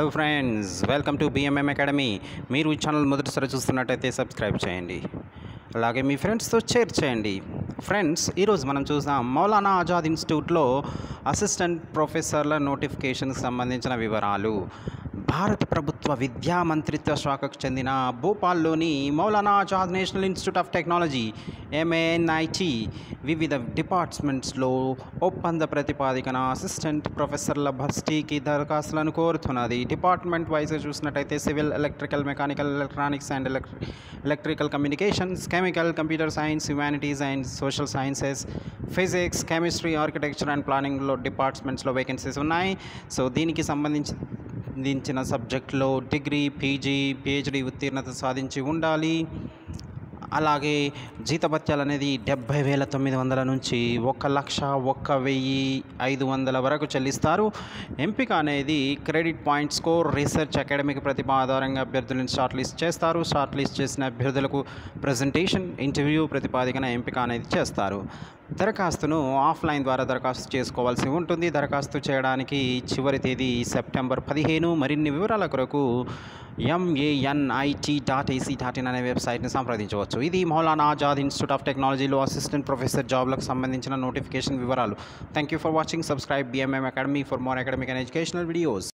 hello friends welcome to BMM academy మీరు ఈ channel మొదటిసారి చూస్తున్నట్టయితే సబ్స్క్రైబ్ చేయండి అలాగే మీ ఫ్రెండ్స్తో షేర్ చేయండి ఫ్రెండ్స్ ఈరోజు మనం చూసాం మౌలానా ఆజాద్ ఇన్స్టిట్యూట్లో అసిస్టెంట్ ప్రొఫెసర్ల నోటిఫికేషన్కి సంబంధించిన వివరాలు భారత ప్రభుత్వ విద్యా మంత్రిత్వ శాఖకు చెందిన భోపాల్లోని Maulana Azad national institute of technology MANIT వివిధ డిపార్ట్మెంట్స్లో ఒప్పంద ప్రతిపాదికన అసిస్టెంట్ ప్రొఫెసర్ల భర్తీకి దరఖాస్తులను కోరుతున్నది డిపార్ట్మెంట్ వైజ్ చూసినట్టయితే civil electrical mechanical electronics and electrical communications chemical computer science humanities and social sciences physics chemistry architecture and ప్లానింగ్లో డిపార్ట్మెంట్స్లో వేకెన్సీస్ ఉన్నాయి సో దీనికి సంబంధించి దించిన సబ్జెక్టులో డిగ్రీ పీజీ పిహెచ్డి ఉత్తీర్ణత సాధించి ఉండాలి అలాగే జీతభత్యాలు అనేది డెబ్బై వేల తొమ్మిది వందల నుంచి ఒక లక్ష ఒక్క వెయ్యి ఐదు వందల వరకు చెల్లిస్తారు ఎంపిక అనేది credit point score research academic ప్రతిభ ఆధారంగా అభ్యర్థులను షార్ట్ లిస్ట్ చేస్తారు షార్ట్ లిస్ట్ చేసిన అభ్యర్థులకు ప్రజెంటేషన్ ఇంటర్వ్యూ ప్రతిపాదికన ఎంపిక అనేది చేస్తారు దరఖాస్తును ఆఫ్లైన్ ద్వారా దరఖాస్తు చేసుకోవాల్సి ఉంటుంది దరఖాస్తు చేయడానికి చివరి తేదీ సెప్టెంబర్ పదిహేను మరిన్ని వివరాల కొరకు MANIT dot AC dot in అనే వెబ్సైట్ని సంప్రదించవచ్చు ఇది మౌలానా ఆజాద్ ఇన్స్టిట్యూట్ ఆఫ్ టెక్నాలజీలో అసిస్టెంట్ ప్రొఫెసర్ జాబ్లకు సంబంధించిన నోటిఫికేషన్ వివరాలు thank you for watching subscribe BMM academy for more academic and educational videos